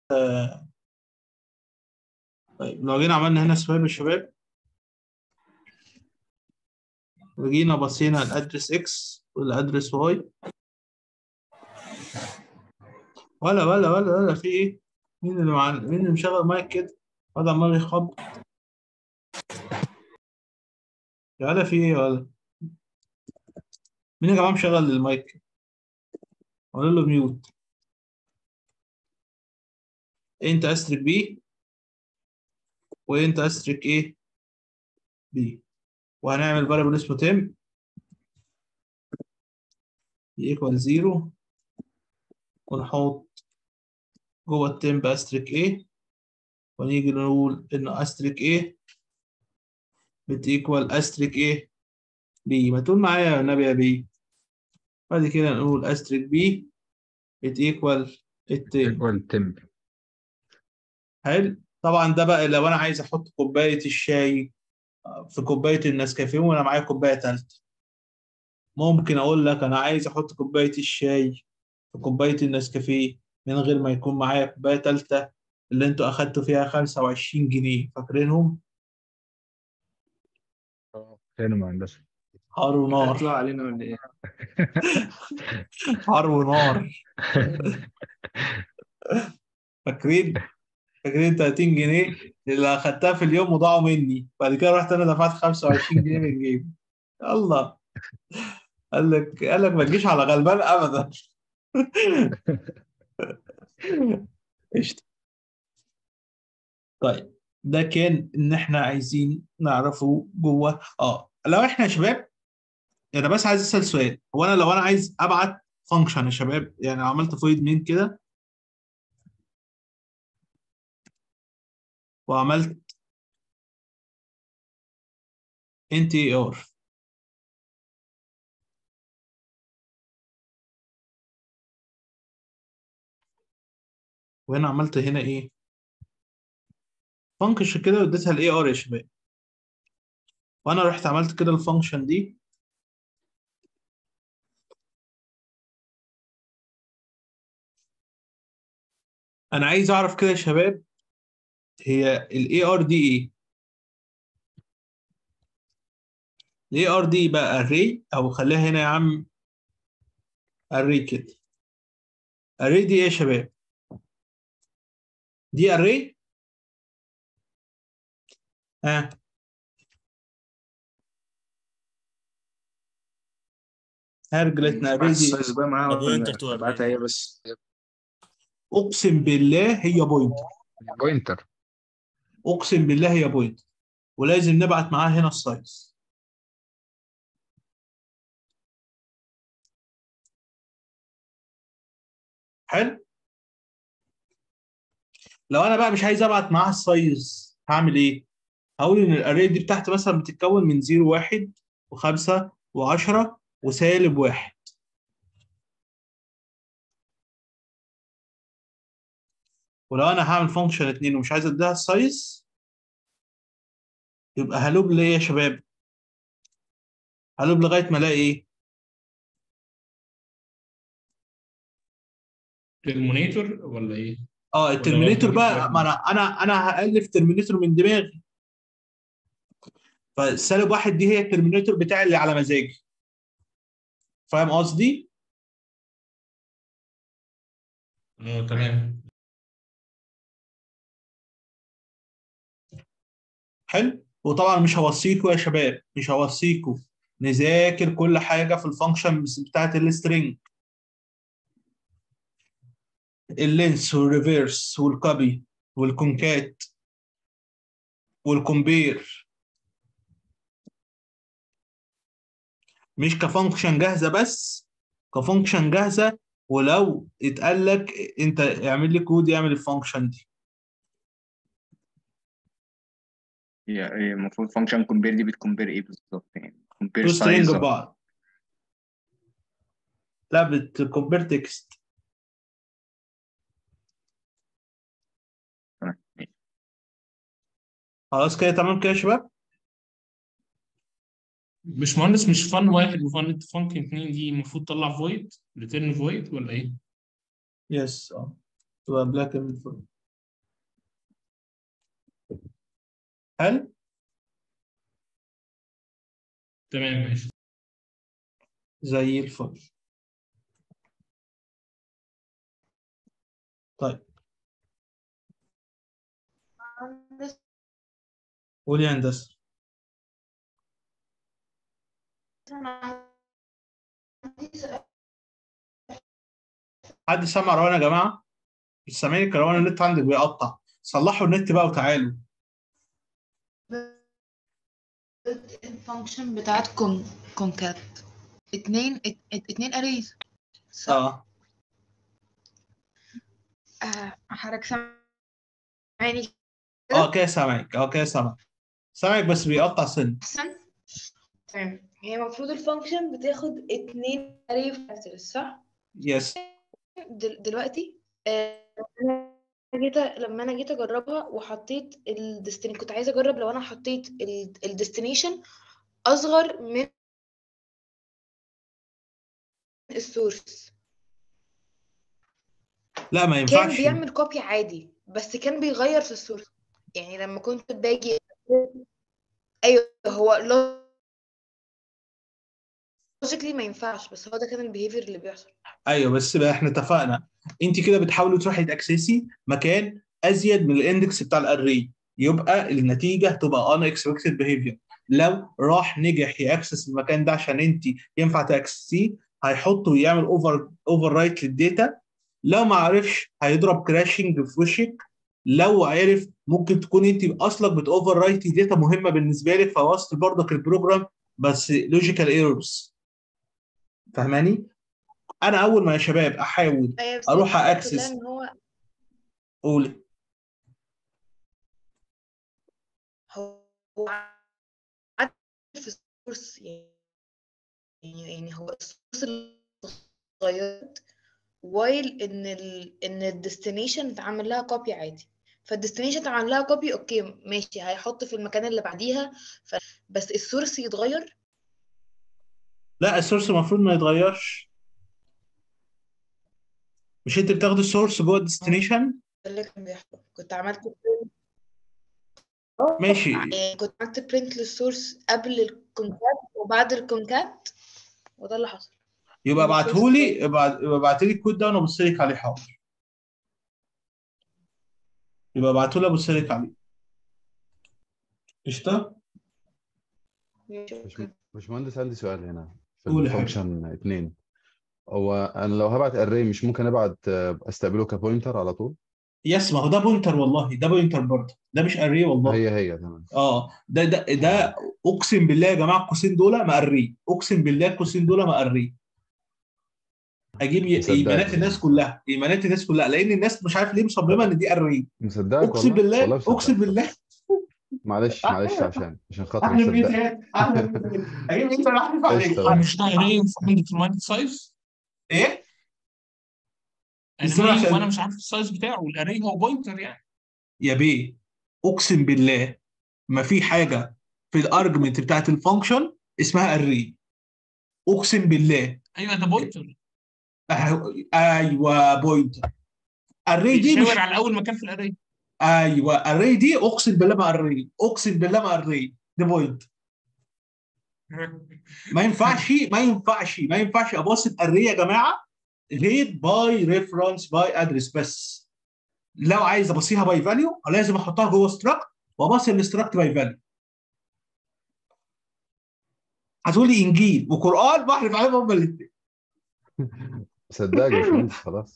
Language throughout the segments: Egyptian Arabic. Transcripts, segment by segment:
آه، طيب لو جينا عملنا هنا سؤال يا شباب وجينا بصينا الادرس اكس والادرس واي ولا ولا ولا ولا في ايه مين اللي مع مين اللي مشغل مايك كده واد عمال يخبط يا ولا في ايه يا ولا مين يا جماعه مشغل المايك قول له ميوت انت استرك بي وانت استرك ايه بي وهنعمل فاريبل اسمه تيم ايكوال زيرو ونحط جوه التيم باستريك ايه ونيجي نقول ان استريك ايه بتيكوال استريك ايه بي ما تقول معايا يا نبي يا بي بعد كده نقول استريك بي بتيكوال التيم ايكوال تم حلو طبعا ده بقى لو انا عايز احط كوبايه الشاي في كوبايه النسكافيه وانا معايا كوبايه ثالثه ممكن اقول لك انا عايز احط كوبايه الشاي في كوبايه النسكافيه من غير ما يكون معايا كوبايه ثالثه اللي انتوا اخدتوا فيها 25 جنيه فاكرينهم فين هندسه حار ونار هيطلع علينا ولا ايه؟ حار ونار فاكرين فاكرين 30 جنيه اللي اخدتها في اليوم وضاعوا مني بعد كده رحت انا دفعت 25 جنيه من جيبي يلا قال لك قال لك ما تجيش على غلبان ابدا قشطه طيب ده كان ان احنا عايزين نعرفه جوه اه لو احنا يا شباب انا بس عايز اسال سؤال هو انا لو انا عايز ابعت فانكشن يا شباب يعني لو عملت فويد مين كده وعملت انت اي ار وهنا عملت هنا ايه فانكشن كده واديتها الاي ار يا شباب وانا رحت عملت كده الفانكشن دي انا عايز اعرف كده يا شباب هي الاي ار دي ايه الاي ار دي بقى array او خليها هنا يا عم array كده array دي ايه يا شباب دي array ها هرجلتنا array دي السايز بقى معاها بوينتر تو ابعتها هي بس اقسم بالله هي بوينت بوينتر اقسم بالله هي بوينت ولازم نبعت معاها هنا السايز حلو لو انا بقى مش عايز ابعت معاها السايز هعمل ايه هقول ان الاري دي بتاعتي مثلا بتتكون من 0 1 و5 و10 وسالب واحد ولو انا هعمل فانكشن اتنين ومش عايز اديها السايز يبقى هلوب ليه يا شباب هلوب لغايه ما الاقي ايه ترمونيتور ولا ايه؟ اه الترمينيتور ولا بقى ما انا انا انا هالف ترمينيتور من دماغي فالسالب واحد دي هي الترمينيتور بتاعي اللي على مزاجي فاهم قصدي؟ اه تمام حلو وطبعا مش هوصيكوا يا شباب مش هوصيكوا نذاكر كل حاجه في الفانكشن بتاعت السترينج اللينس والريفيرس والكوبي والكونكات والكومبير مش كفانكشن جاهزه بس كفانكشن جاهزه ولو اتقال لك انت اعمل لي كود يعمل الفانكشن دي هي هي المفروض فانكشن كومبير دي بتكمبير ايه بالظبط يعني كومبير تو سترينج سايز بعض لا بتكمبير تكست خلاص كده تمام كده يا شباب مش مهندس مش فن واحد وفن فانكشن اتنين دي المفروض تطلع فويد ريتيرن فويد ولا ايه؟ يس اه تبقى بلاك اند هل تمام ماشي زي الفل طيب قول يا هندسة حد سمع روان يا جماعة مش سامعين روان النت عندك بيقطع صلحوا النت بقى وتعالوا الفانكشن بتاعت كون كونكات اتنين ات- ات- اتنين اريز صح اه آه، حضرتك سامعني اه كده سامعك اه كده سامعك سامعك بس بيقطع سن احسن تمام هي المفروض الفانكشن بتاخد اتنين اري فاكتورز صح يس دل دلوقتي آه، أنا جيت لما انا جيت اجربها وحطيت الديستني كنت عايزه اجرب لو انا حطيت الديستنيشن اصغر من السورس لا ما كان ينفعش بيعمل كوبي عادي بس كان بيغير في السورس يعني لما كنت باجي ايوه هو لوجيكلي ما ينفعش بس هو ده كان البيهيفير اللي بيحصل ايوه بس بقى احنا اتفقنا انت كده بتحاولي تروحي تاكسسي مكان ازيد من الاندكس بتاع الاري يبقى النتيجه هتبقى ان اكسبكتد بيهيفير لو راح نجح ياكسس المكان ده عشان انت ينفع تاكسسيه هيحط ويعمل اوفر اوفر رايت للداتا لو ما عرفش هيضرب كراشنج في وشك لو عرف ممكن تكون انت اصلا بتوفر رايت داتا مهمه بالنسبه لك فوسط برضك البروجرام بس لوجيكال ايرورز فاهماني؟ انا اول ما يا شباب احاول ايوه بس اروح الفكرة اكسس كلها ان هو قول هو عدل في السورس يعني يعني هو السورس اللي اتغيرت وايل ان ال ان الديستنيشن اتعمل لها كوبي عادي فالديستنيشن اتعمل لها كوبي اوكي ماشي هيحط في المكان اللي بعديها ف... بس السورس يتغير لا السورس المفروض ما يتغيرش مش انت بتاخد السورس جوه الديستنيشن ده اللي كان بيحصل كنت عملت ماشي يعني كنت عملت برنت للسورس قبل الكونكات وبعد الكونكات وده اللي حصل يبقى السورس ابعتهولي ابعت- يبقى ابعتلي الكود ده وانا ابص لك عليه حاضر يبقى ابعتهولي ابص لك عليه قشطه ماشي مش اوكي مش مهندس عندي سؤال هنا في قول يا حبيبي. الفانكشن اتنين هو انا لو هبعت اري مش ممكن ابعت آه، استقبله كبوينتر على طول يس ما هو ده بوينتر والله ده بوينتر برضه ده مش اري والله هي هي تمام اه ده ده ده اقسم بالله يا جماعه القوسين دول مقري اقسم بالله القوسين دول مقري اجيب ي- مصدقك. ايمانات الناس كلها ايمانات الناس كلها لان الناس مش عارف ليه مصممه ان دي اري مصدقك اقسم والله بالله والله مصدقك. اقسم بالله معلش معلش عشان عشان خاطر احلى مصدقك بيتهات احلى بيتهات اجيب انت انا احلف عليك قشطة. مش ده اري عندي في المايند سايز ايه ازاي اري عشان- وانا مش عارف السايز بتاعه الاري هو بوينتر يعني يا بيه اقسم بالله ما في حاجه في الارجمنت بتاعت الفانكشن اسمها اري اقسم بالله ايوه ده بوينتر أه- ايوه بوينتر الري دي مش بيشاور على اول مكان في الاري ايوه الري دي اقسم بالله ما الري اقسم بالله ما الري دي بوينت ما ينفعش ما ينفعش ما ينفعش ابص الري يا جماعه غير باي ريفرنس باي ادرس بس لو عايز ابصيها باي فاليو لازم احطها جوه ستراكت وابصي الاستراكت باي فاليو هتقولي انجيل وقران بحرف عليهم هما الاثنين مصدقك يا باشمهندس خلاص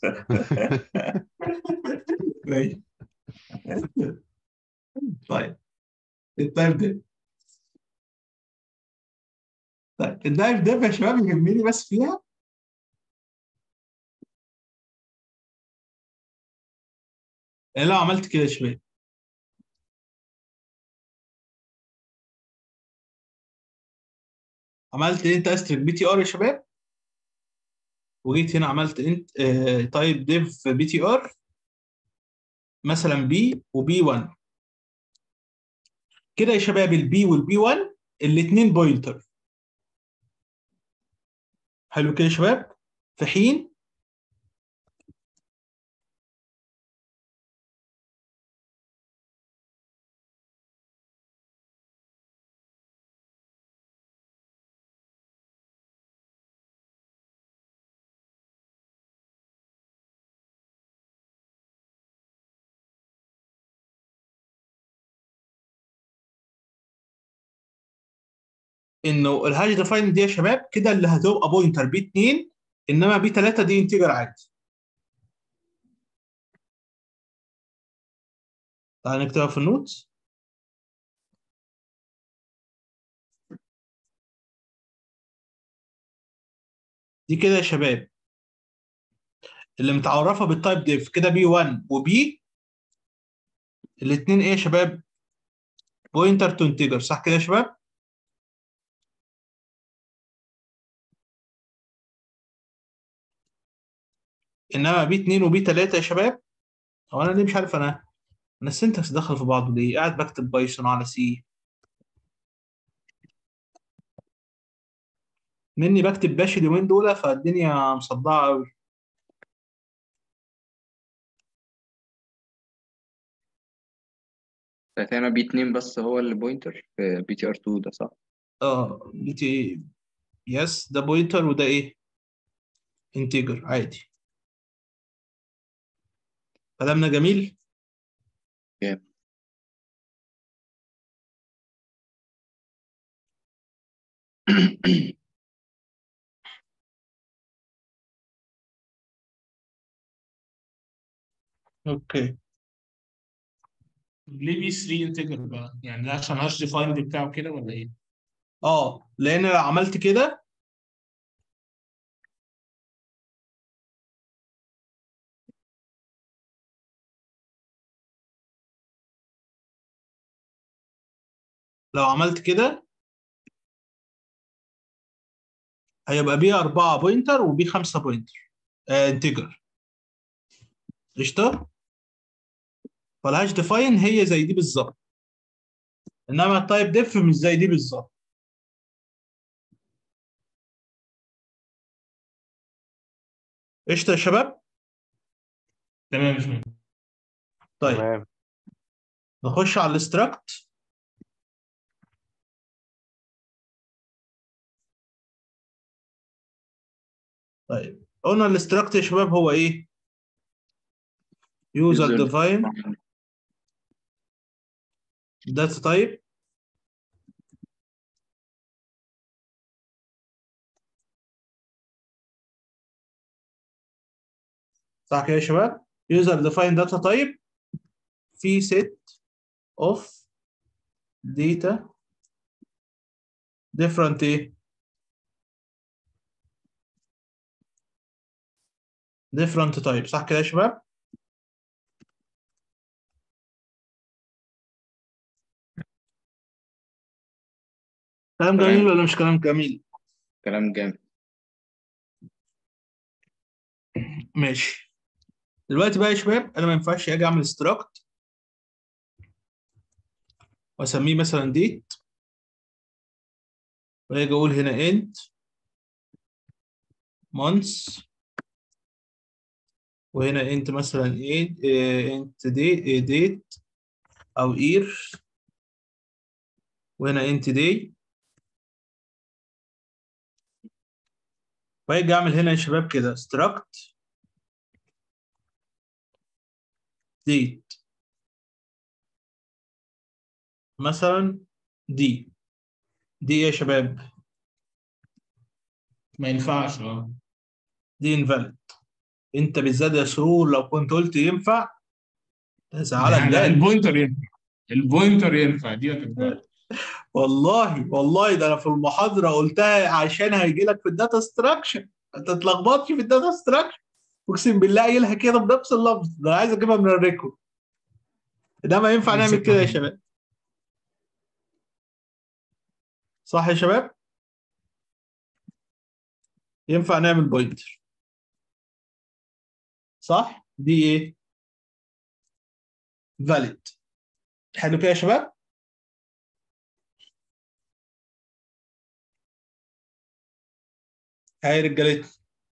ماشي طيب التايم ده طيب الدايف ده يا شباب يهمني بس فيها يعني لو عملت كده يا شباب عملت انت استريك بي تي ار يا شباب وجيت هنا عملت انت آه تايب ديف بي تي ار مثلا بي وبي 1 كده يا شباب البي والبي 1 الاثنين بوينتر حلو كده يا شباب في حين انه الهاش ديفاين دي يا شباب كده اللي هتبقى بوينتر بي 2 انما بي 3 دي انتجر عادي تعال نكتبها في النوتس دي كده يا شباب اللي متعرفه بالتايب ديف كده بي 1 وبي الاثنين ايه يا شباب بوينتر تو انتجر صح كده يا شباب انما بي 2 وبي 3 يا شباب هو انا ليه مش عارف انا انا السنتكس دخل في بعضه ليه قاعد بكتب بايثون على سي مني بكتب باش اليومين دول فالدنيا مصدعه قوي هنا بي 2 بس هو اللي بوينتر في بي تي ار 2 ده صح؟ اه بي تي يس ده بوينتر وده ايه انتجر عادي كلامنا جميل جامد. اوكي ليه بي 3 انتجر بقى؟ يعني ده عشان هاش ديفايند بتاعه كده ولا ايه؟ اه لان لو عملت كده لو عملت كده هيبقى بي 4 بوينتر وبي 5 بوينتر آه انتجر قشطه فالهاش ديفاين هي زي دي بالظبط انما التايب ديف مش زي دي بالظبط قشطه يا شباب تمام مش مهم. طيب تمام نخش على الاستراكت طيب قلنا الاستراكت يا شباب هو ايه يوزر User ديفاين داتا تايب صح كده يا شباب يوزر ديفاين داتا تايب في set of data different ايه different type صح كده يا شباب كلام تمام. جميل ولا مش كلام جميل كلام جامد ماشي دلوقتي بقى يا شباب انا ما ينفعش اجي اعمل استراكت واسميه مثلا ديت واجي اقول هنا انت months وهنا انت مثلا ايه إيه، انت دي ديت او اير وهنا انت دي واجي اعمل هنا يا شباب كده struct date مثلا دي دي إيه يا شباب ما ينفعش اه دي invalid انت بالذات يا سرور لو كنت قلت ينفع هزعلك لا لا جامد البوينتر ينفع البوينتر ينفع دي ما تنفعش والله والله ده انا في المحاضره قلتها عشان هيجي لك في الداتا ستراكشر انت اتلخبطتش في الداتا ستراكشر اقسم بالله قايلها كده بنفس اللفظ ده انا عايز اجيبها من الريكورد انما ينفع نعمل كده يا شباب صح يا شباب ينفع نعمل بوينتر صح دي ايه فاليد حلو كده يا شباب هاي رجالتنا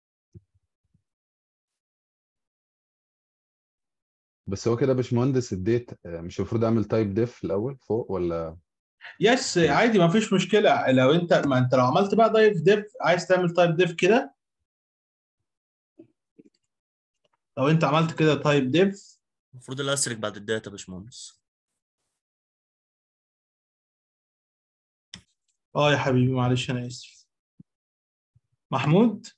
بس هو كده يا باشمهندس الديت آه، مش المفروض اعمل تايب ديف الاول فوق ولا يس عادي ما فيش مشكله لو انت ما انت لو عملت بقى تايب ديف عايز تعمل تايب ديف كده لو انت عملت كده تايب ديف المفروض الاسرك بعد الداتا يا باشمهندس اه يا حبيبي معلش انا اسف محمود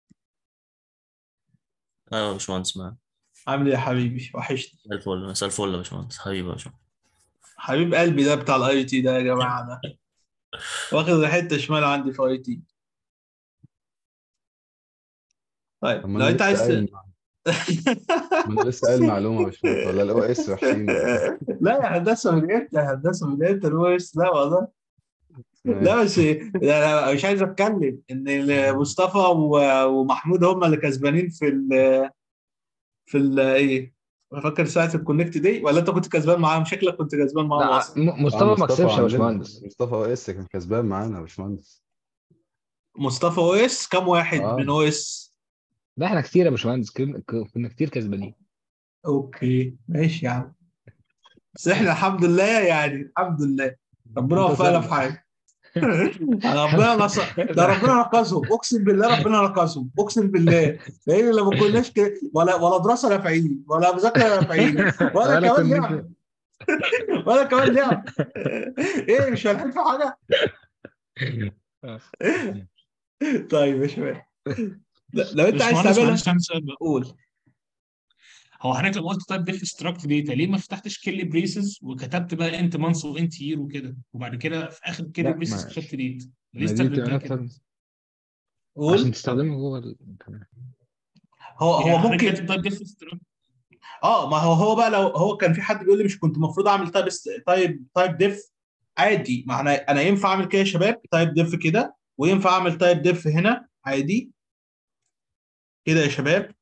ايوه يا باشمهندس معاك عامل ايه يا حبيبي وحشني زي الفل مساء الفل يا باشمهندس حبيبي يا باشمهندس حبيب قلبي ده بتاع الاي تي ده يا جماعه ده واخد حته شمال عندي في اي تي طيب طب ما لو انا انت لسه عايز قايل ما انا لسه قايل معلومه يا باشمهندس ولا الاو اس وحشين لا يا هندسه من امتى يا هندسه من امتى الويس لا والله لا بس لا لا مش عايز اتكلم ان مصطفى و- ومحمود هم اللي كسبانين في ال في ال ايه فاكر ساعه الكونكت دي ولا انت كنت كسبان معاهم شكلك كنت كسبان معاهم لا اصلا م- مصطفى ما كسبش يا عندنا. باشمهندس مصطفى او اس كان كسبان معانا يا باشمهندس مصطفى او اس كام واحد آه. من او اس ده احنا كتير يا باشمهندس كن- ك- كنا كتير كسبانين اوكي ماشي يا عم بس احنا الحمد لله يعني الحمد لله ربنا أنت وفقنا سبب. في حاجه ربنا نص... ده ربنا نقصهم اقسم بالله ربنا نقصهم اقسم بالله لان لو ما كناش كده ولا ولا دراسه نافعين ولا مذاكره نافعين ولا ولا كمان كنا لعب ولا كمان لعب ايه مش فالحين في حاجه طيب يا شباب لا- لو انت عايز باشمهندس تعملها معلش عندي سؤال بقى قول هو حضرتك لما قلت طيب ديف ستراكت داتا ليه ما فتحتش كل بريسز وكتبت بقى انت مانث وانت يير وكده وبعد كده في اخر كل لا، بريسز ما- كتبت ديت ليه ما دي استخدمتها بتبقى كده؟ نفس- قول عشان تستخدمه جوه ال- هو هو يعني حضرتك ممكن كاتب طيب ديف ستراكت اه ما هو هو بقى لو هو كان في حد بيقول لي مش كنت المفروض اعمل تايب تايب تايب ديف عادي ما انا انا ينفع اعمل كده يا شباب تايب ديف كده وينفع اعمل تايب ديف هنا عادي كده يا شباب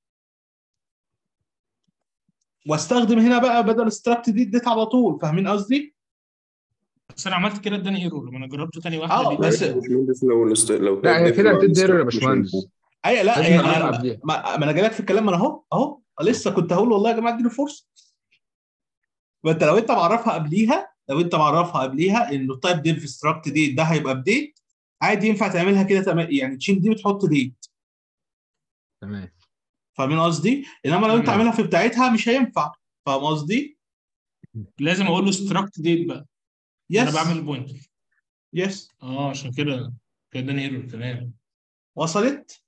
واستخدم هنا بقى بدل ستراكت دي اديت على طول فاهمين قصدي؟ بس انا عملت كده اداني ايرور لما انا جربته تاني واحده اه لقيت بس يا باشمهندس لو الاست... لو لا هي تايب كده مع بتدي ايرور يا الاستراكت مش باشمهندس هينفع. اي لا لازم يعني نعمل أنا- قبليها. ما, ما انا جايلك في الكلام ما انا اهو اهو لسه كنت هقول والله يا جماعه اديني فرصه ما انت لو انت معرفها قبليها لو انت معرفها قبليها انه التايب ديف ستراكت ديت ده هيبقى بديت عادي ينفع تعملها كده تمام يعني تشيل دي وتحط ديت تمام فاهمين قصدي؟ انما لو انت تمام. عاملها في بتاعتها مش هينفع فاهم قصدي؟ لازم اقول له ستراكت ديت بقى يس انا بعمل بوينت يس اه عشان كده كده اداني ايرور تمام وصلت؟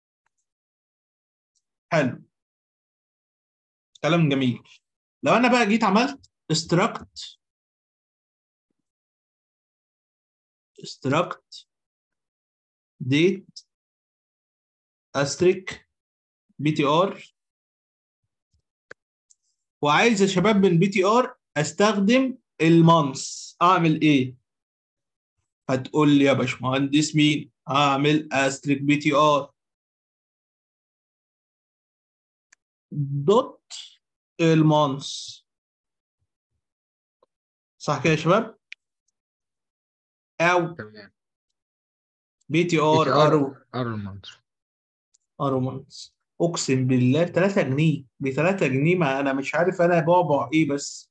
حلو كلام جميل لو انا بقى جيت عملت استراكت استراكت ديت استريك بي تي ار وعايز يا شباب من بي تي ار استخدم المانس اعمل ايه؟ هتقول لي يا باشمهندس مين؟ هعمل استريك بي تي ار دوت المانس صح كده يا شباب؟ او تمام بي تي ار BTR. ارو ارمنت ارو مانس اقسم بالله ب 3 جنيه ب 3 جنيه ما انا مش عارف انا بعبع ايه بس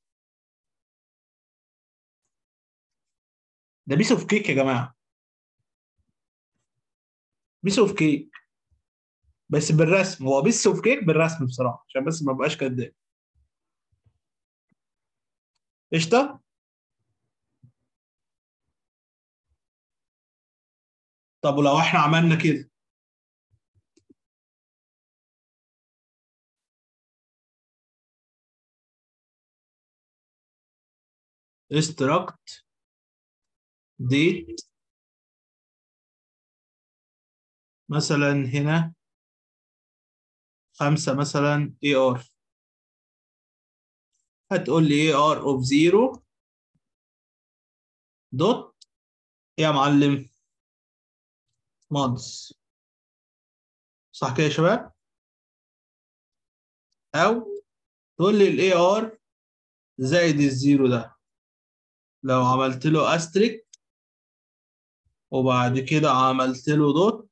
ده بيس اوف كيك يا جماعه بيس اوف كيك بس بالرسم هو بيس اوف كيك بالرسم بصراحه عشان بس ما بقاش كداب قشطه طب ولو احنا عملنا كده استراكت ديت مثلا هنا خمسة مثلا اي ار هتقول لي اي ار اوف زيرو دوت يا معلم مانس صح كده يا شباب او تقول لي الاي ار زائد الزيرو ده لو عملت له استريك وبعد كده عملت له دوت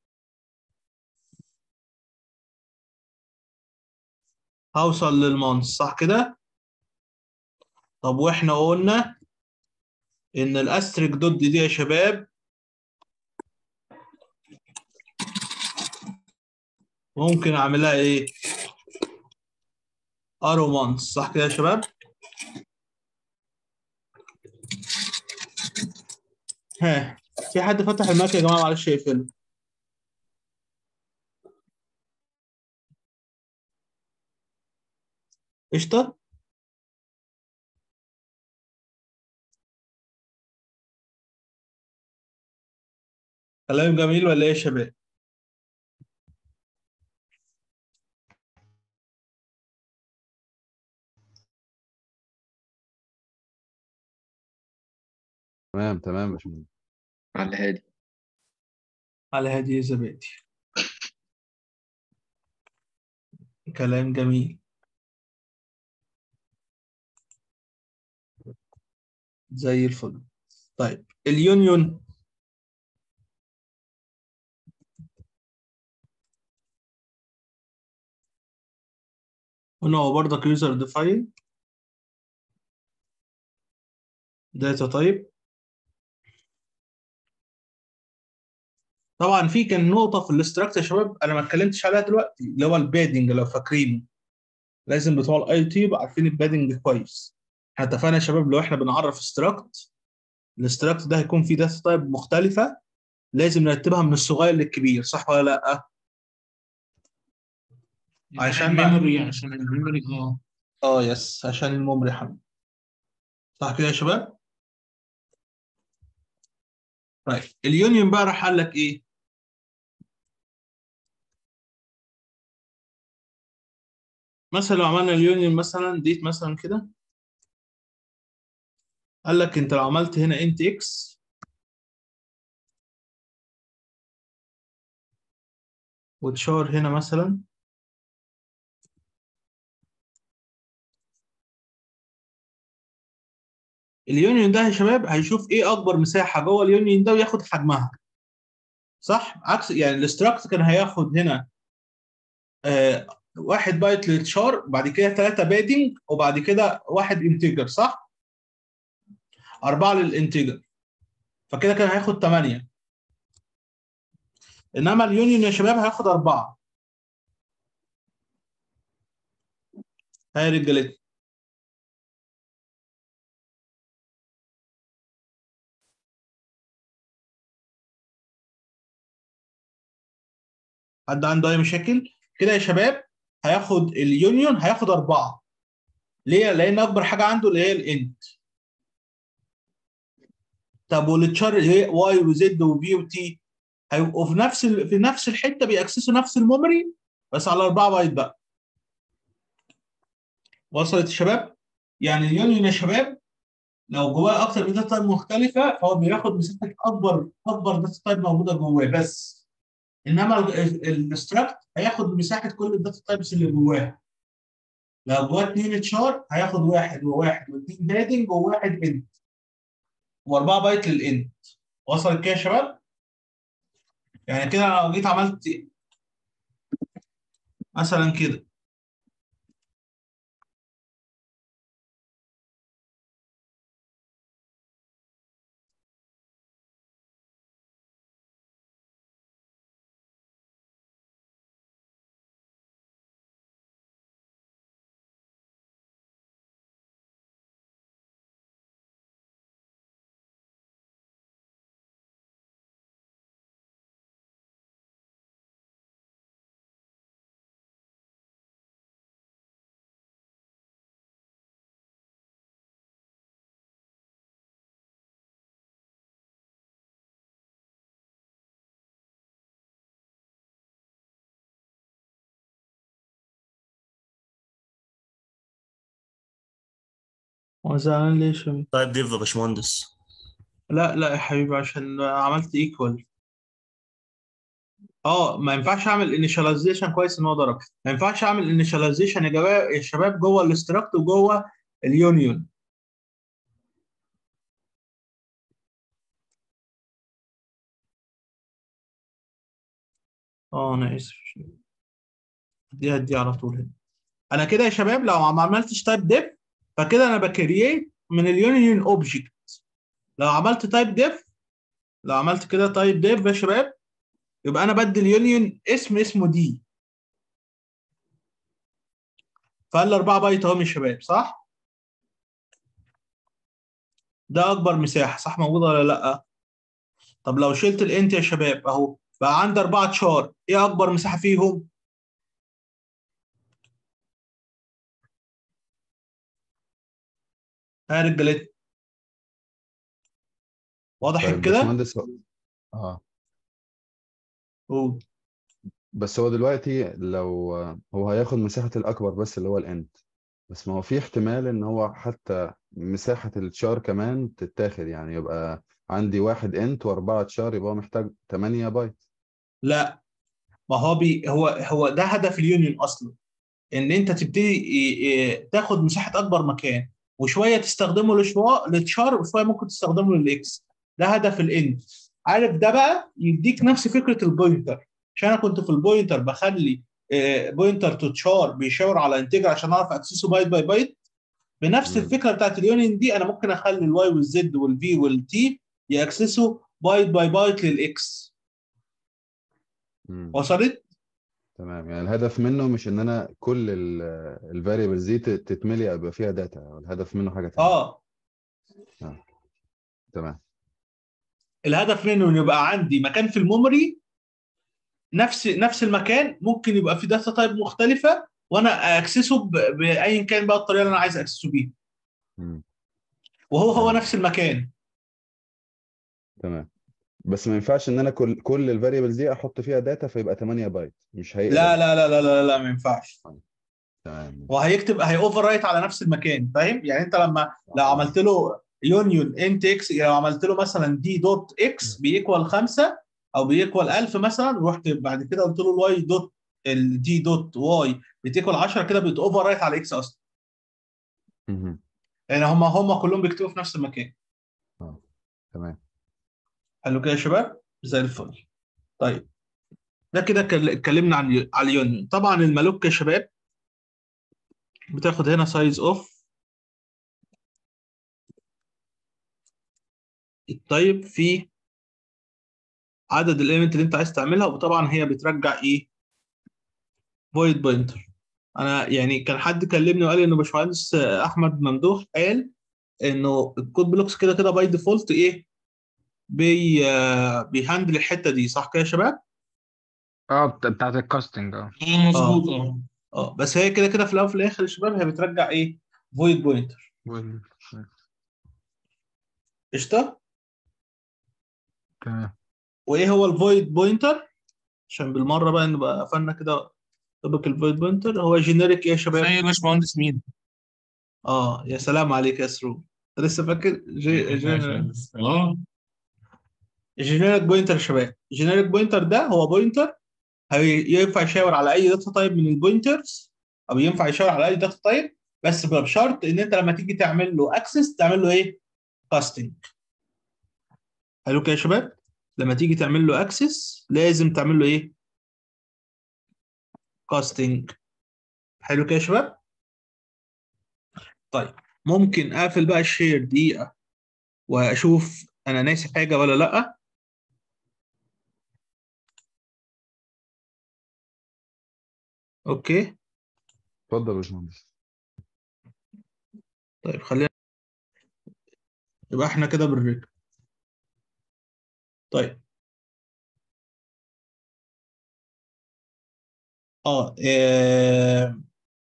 هوصل للمانس صح كده طب واحنا قلنا ان الاستريك دوت دي يا شباب ممكن اعملها ايه ارو مانس صح كده يا شباب ها في حد فتح المايك يا جماعه معلش يقفله قشطه كلام جميل ولا ايه يا شباب تمام تمام يا باشمهندس على الهادي على هذه زبادي كلام جميل زي الفل طيب اليونيون هنا هو برضك يوزر ديفاين داتا تايب طبعا في كان نقطه في الاستراكت يا شباب انا ما اتكلمتش عليها دلوقتي اللي هو البادنج لو فاكرينه لازم بتوع الاي تي يبقوا عارفين البادنج كويس احنا اتفقنا يا شباب لو احنا بنعرف استراكت الاستراكت ده هيكون فيه داتا تايب مختلفه لازم نرتبها من الصغير للكبير صح ولا لا عشان بقى- الميموري عشان الميموري اه اه يس عشان الميموري يا حبيبي صح كده يا شباب طيب اليونيون بقى راح قال لك ايه مثلا لو عملنا اليونيون مثلا ديت مثلا كده قال لك انت لو عملت هنا انت اكس وتشار هنا مثلا اليونيون ده يا شباب هيشوف ايه اكبر مساحه جوه اليونيون ده وياخد حجمها صح عكس يعني الاستراكت كان هياخد هنا آه واحد بايت للتشار وبعد كده ثلاثه بادنج وبعد كده واحد انتجر صح اربعه للانتجر فكده كان هياخد ثمانيه انما اليونيون يا شباب هياخد اربعه هاي رجالتي حد عنده اي مشاكل كده يا شباب هياخد اليونيون هياخد اربعه ليه؟ لان اكبر حاجه عنده اللي هي الانت طب والتشار اللي هي واي وزد وبي وتي هيبقوا في نفس ال... في نفس الحته بيأكسسوا نفس الميموري بس على 4 بايت بقى وصلت يا شباب؟ يعني اليونيون يا شباب لو جواه اكتر من داتا تايب مختلفه فهو بياخد مساحه اكبر اكبر داتا تايب موجوده جواه بس انما الاستراكت هياخد مساحه كل الداتا تايبس اللي جواه لو جواه اثنين تشار هياخد واحد وواحد واثنين بادنج وواحد انت واربعه بايت للانت وصلت كده يا شباب؟ يعني كده لو جيت عملت مثلا كده هو زعلان ليه يا شباب؟ طيب ديف يا باشمهندس لا لا يا حبيبي عشان عملت ايكوال اه ما ينفعش اعمل انيشاليزيشن كويس ان هو ضرب ما ينفعش اعمل انيشاليزيشن يا جماعه يا شباب جوه الاستراكت وجوه اليونيون اه انا اسف دي هدي على طول هنا انا كده يا شباب لو ما عملتش تايب ديف فكده انا بكرييت من اليونيون اوبجكت لو عملت تايب ديف لو عملت كده تايب ديف يا شباب يبقى انا بدي اليونيون اسم اسمه دي فقال 4 بايت اهو يا شباب صح؟ ده اكبر مساحه صح موجوده ولا لا؟ طب لو شلت الانت يا شباب اهو بقى عندي اربعه تشار ايه اكبر مساحه فيهم ها يا رجالات واضح طيب كده باشمهندس اه قول. بس هو دلوقتي لو هو هياخد مساحة الأكبر بس اللي هو الإنت بس ما هو في احتمال إن هو حتى مساحة التشار كمان تتاخد يعني يبقى عندي واحد إنت وأربعة تشار يبقى هو محتاج 8 بايت لا ما هو بي هو هو ده هدف اليونيون اصلا ان انت تبتدي ي- ي- تاخد مساحه اكبر مكان وشويه تستخدمه لشوا للتشار وشويه ممكن تستخدمه للاكس ده هدف الاند عارف ده بقى يديك نفس فكره البوينتر عشان انا كنت في البوينتر بخلي بوينتر تو تشار بيشاور على انتجر عشان اعرف اكسسه بايت باي بايت بنفس مم. الفكره بتاعت اليونيون دي انا ممكن اخلي الواي والزد والفي والتي ياكسسوا بايت باي بايت للاكس مم. وصلت؟ تمام يعني الهدف منه مش إن أنا كل الفاريبلز دي تت- تتملي يبقى فيها داتا الهدف منه حاجة تانية اه تمام الهدف منه انه يبقى عندي مكان في الميموري نفس نفس المكان ممكن يبقى في داتا تايب مختلفه وانا اكسسه ب- بايا كان بقى الطريقه اللي انا عايز اكسسه بيها مم. وهو هو تمام. نفس المكان تمام بس ما ينفعش ان انا كل كل الفاريبلز دي احط فيها داتا فيبقى 8 بايت مش هيقبل لا لا لا لا لا لا ما ينفعش تمام وهيكتب هي اوفر رايت على نفس المكان فاهم يعني انت لما لو عملت له يونيون انت اكس لو عملت له مثلا دي دوت اكس بيكوال 5 او بيكوال 1000 مثلا رحت بعد كده قلت له الواي دوت الدي دوت واي بتيكوال 10 كده بت اوفر رايت على اكس اصلا مهم. يعني هم هم كلهم بيكتبوا في نفس المكان تمام حلو كده يا شباب زي الفل طيب ده كده كل- اتكلمنا عن على اليونيون طبعا المالوك يا شباب بتاخد هنا سايز اوف الطيب في عدد الاليمنت اللي انت عايز تعملها وطبعا هي بترجع ايه فويد بوينتر انا يعني كان حد كلمني وقال لي انه باشمهندس احمد ممدوح قال انه الكود بلوكس كده كده باي ديفولت ايه بي آه، بيهندل الحته دي صح كده يا شباب اه بتا- بتاعت الكاستنج اه اه مظبوط اه اه بس هي كده كده في الاول وفي الاخر يا شباب هي بترجع ايه فويد بوينتر وال- قشطه تمام وايه هو الفويد بوينتر عشان بالمره بقى نبقى قفلنا كده طبق الفويد بوينتر هو جينيريك ايه يا شباب زي باشمهندس مين؟ اه يا سلام عليك يا سرور أنت لسه فاكر جي... جي... اه جينيريك بوينتر يا شباب جينيريك بوينتر ده هو بوينتر هي- ينفع يشاور على اي داتا تايب من البوينترز او ينفع يشاور على اي داتا تايب بس بشرط ان انت لما تيجي تعمل له اكسس تعمل له ايه كاستنج حلو كده يا شباب لما تيجي تعمل له اكسس لازم تعمل له ايه كاستنج حلو كده يا شباب طيب ممكن اقفل بقى الشير دقيقه واشوف انا ناسي حاجه ولا لا اوكي اتفضل يا باشمهندس طيب خلينا يبقى احنا كده بالرجل طيب اه آه،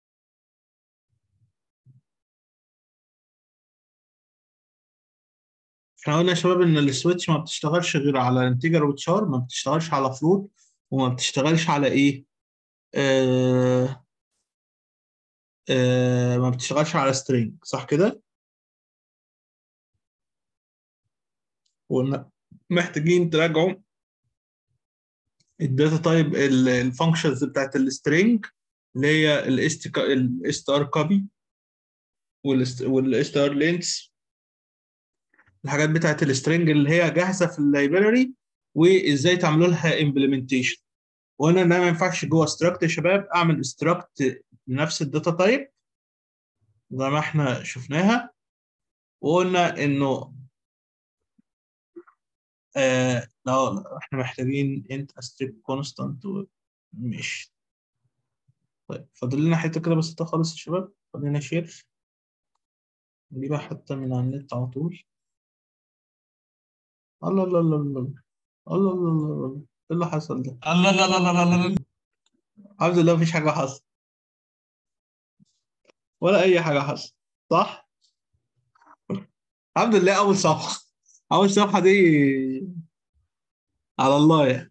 احنا قلنا يا شباب ان السويتش ما بتشتغلش غير على انتجر وتشار ما بتشتغلش على فلوت وما بتشتغلش على ايه آه آه ما بتشتغلش على سترينج صح كده وقلنا محتاجين تراجعوا الداتا تايب الفانكشنز بتاعت السترينج اللي هي الاست ار كوبي والاست ار لينكس الحاجات بتاعت السترينج اللي هي جاهزه في اللايبراري وازاي تعملوا لها امبلمنتيشن وقلنا ان انا ما ينفعش جوه ستراكت يا شباب اعمل استراكت لنفس الداتا تايب زي ما احنا شفناها وقلنا انه آه لا احنا محتاجين انت ستريب كونستانت مش طيب فاضل لنا حته كده بسيطه خالص يا شباب خلينا شير نجيبها حتى من على النت على طول الله الله الله الله الله الله الله الله ايه اللي حصل ده الله لا لا لا لا لا الحمد لله مفيش حاجة حصل ولا أي حاجة حصل صح؟ الحمد لله أول صفحة أول صفحة دي على الله يعني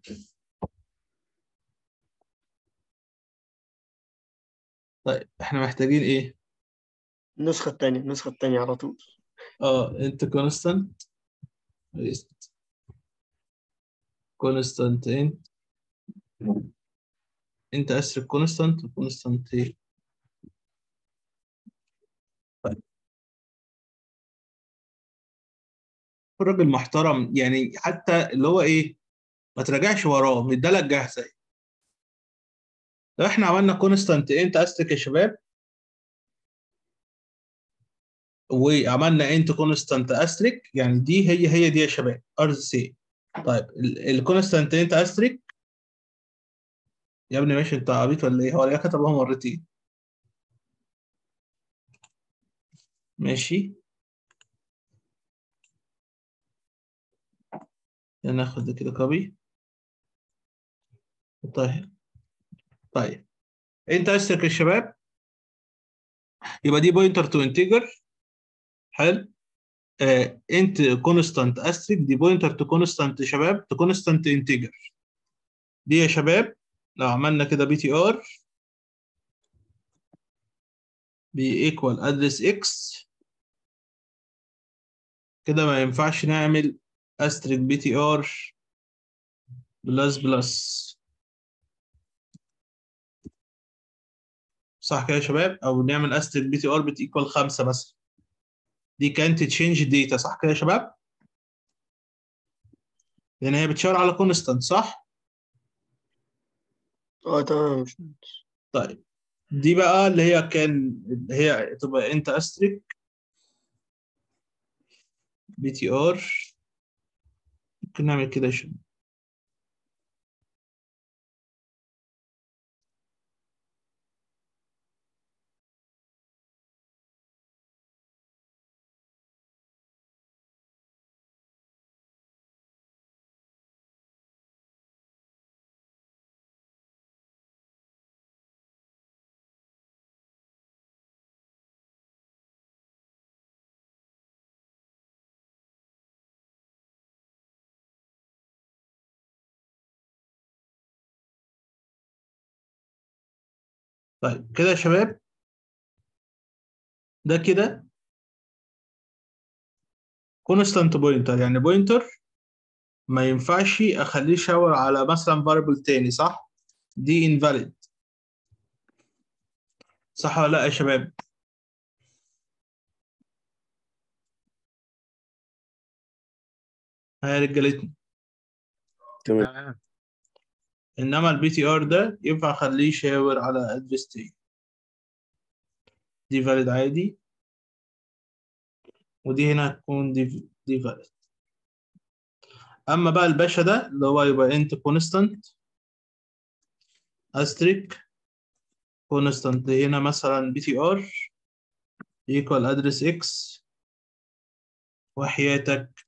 طيب احنا محتاجين ايه؟ النسخة التانية النسخة التانية على طول اه انت كونستانت كونستانت انت انت اسرك كونستانت وكونستانت ايه؟ طيب الراجل محترم يعني حتى اللي هو ايه ما تراجعش وراه مدالك جاهزه لو احنا عملنا كونستانت انت استك يا شباب وعملنا انت كونستانت استريك يعني دي هي هي دي يا شباب ارز سي طيب الكونستانت انت استريك يا ابني ماشي انت عبيط ولا ايه هو اللي كتبها مرتين ماشي ناخد كده كوبي طيب طيب انت استرك يا شباب يبقى دي بوينتر تو انتجر حلو آه انت كونستانت استريك دي بوينتر تو كونستانت يا شباب تو كونستانت انتجر دي يا شباب لو عملنا كده بي تي ار بي ايكوال ادرس اكس كده ما ينفعش نعمل استريك بي تي ار بلس بلس صح كده يا شباب او نعمل استريك بي تي ار بت ايكوال 5 مثلا دي كانت تشينج داتا صح كده يا شباب لان هي بتشاور على كونستانت صح اه تمام طيب دي بقى اللي هي كان اللي هي تبقى انت استريك بي تي ار ممكن نعمل كده يا شباب طيب كده يا شباب ده كده كونستانت بوينتر يعني بوينتر ما ينفعش اخليه يشاور على مثلا فاريبل تاني صح دي انفاليد صح ولا لا يا شباب ها يا رجالتنا تمام انما البي تي ار ده ينفع اخليه يشاور على ادرس تاني دي فاليد عادي ودي هنا هتكون دي دي فاليد اما بقى الباشا ده اللي هو يبقى انت كونستانت استريك كونستانت هنا مثلا بي تي ار ايكوال ادرس اكس وحياتك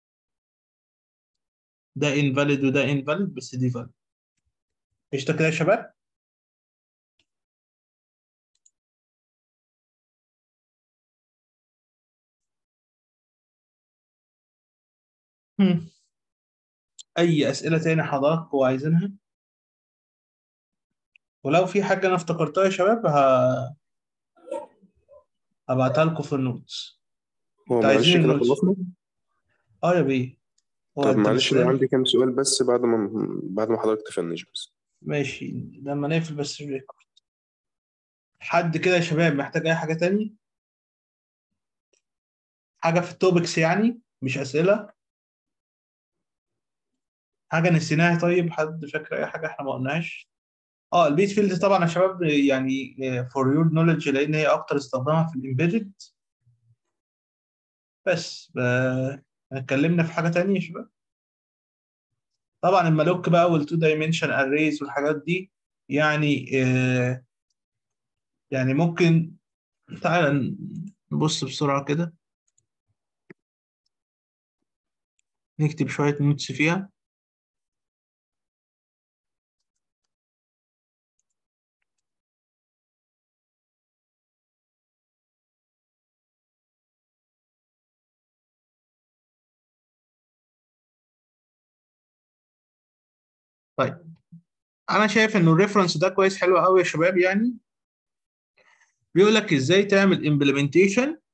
ده invalid وده invalid بس دي valid قشطة كده يا شباب هم. أي أسئلة تاني حضراتكم عايزينها ولو في حاجة أنا افتكرتها يا شباب ه... هبعتها لكم في النوتس هو انتوا معلش عايزين كده النوتس خلصنا اه يا بيه هو طب انت معلش انا مستني عندي كام سؤال بس بعد ما بعد ما حضرتك تفنش بس ماشي لما نقفل بس الريكورد حد كده يا شباب محتاج أي حاجة تاني حاجة في التوبكس يعني مش أسئلة حاجة نسيناها طيب حد فاكر أي حاجة إحنا ما قلناهاش اه البيت فيلد طبعا يا شباب يعني فور يور نولج لان هي اكتر استخدامها في الامبيدد بس ب- اتكلمنا في حاجه تانية يا شباب طبعا المالوك بقى والتو دايمنشن اريز والحاجات دي يعني آه يعني ممكن تعالى نبص بسرعه كده نكتب شويه نوتس فيها طيب انا شايف انه الريفرنس ده كويس حلو قوي يا شباب يعني بيقول لك ازاي تعمل implementation